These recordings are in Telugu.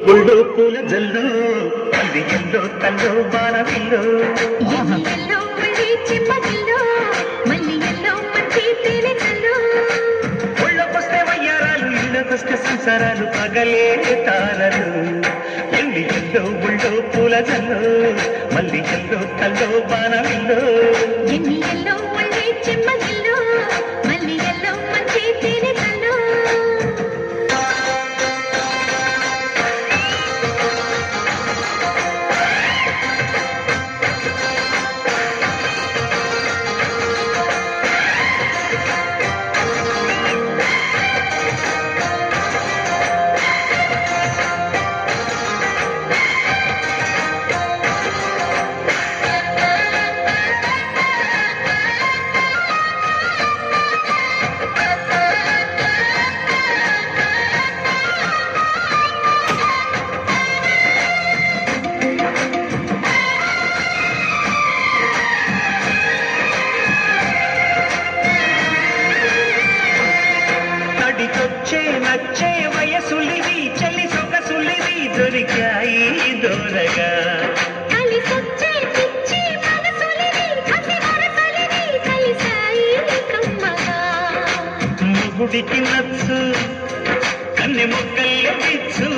ఒళ్ళో పూల జల్లు మల్లి ఎల్లో తల్లో బాణవిల్లు ఎల్లో మళ్ళీ చిమ్మగిల్లో మళ్ళీ ఎల్లో మంచి తేనెకల్లో ఒళ్ళొకొస్తే వయ్యారాలు ఇళ్ళకొస్తే సంసారాలు పగలే తారలు ఎల్లి ఎల్లో ఒళ్ళో పూల జల్లు మల్లి ఎల్లో తల్లో బాణవిల్లు ఎన్ని ఎల్లో మళ్ళీ చిమ్మగిల్లో మళ్ళీ ఎల్లో మంచి తేనెకల్లో తడికొచ్చే నచ్చే వయసులివి చలి సొగసులివి దొరికాయి దూరగా కలిసొచ్చే పిచ్చి మనసులివి కసి మనసులివి కలిసాయి కమ్మగా మొగుడికి నచ్చు కన్నె మొక్కల్లే పిచ్చు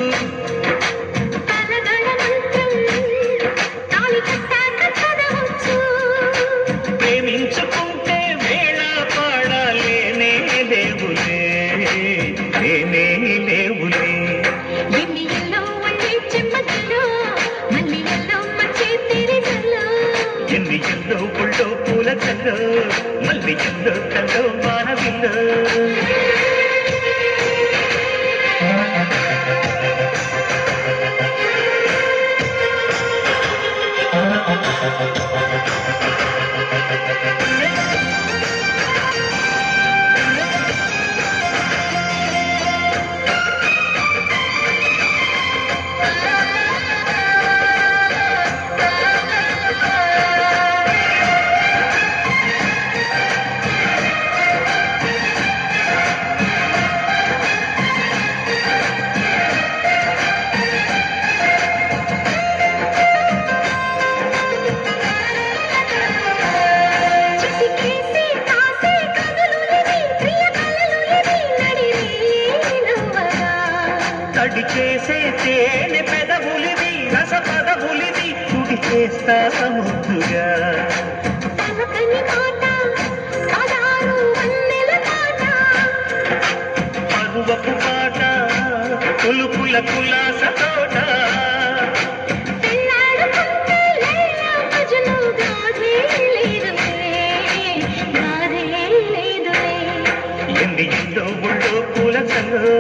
తనదళ మంత్రం తాళి కట్టాక చదవచ్చు ప్రేమించుకుంటే వేళ పాడాలేనే లేవులే లేనే లేవులే ఎన్ని ఎల్లో మళ్ళీ చెమ్మగిల్లో మళ్ళీ ఎల్లో మంచి తిరిగల్లో ఎన్ని ఎల్లో పుల్లో పూల కల్లో మళ్ళీ ఎల్లో కల్లో మానవిల్లో చిటికేసి కాసే కనులులివి ప్రియ కలలులివి నడిరే నవ్వగా తడి చేసే తేనె పెదవులివి రస పదవులివి కుడి చేస్తా ముద్దుగా పలకని మాట పదారు వన్నెల మాట పరువపు పాట కులుకుల కులాస తోట పెళ్ళాడుకుంటే లైలా మజ్ను గాథే లేదులే గాథే లేదులే ఎన్ని ఎంతో ఒళ్ళో పూల కల్లో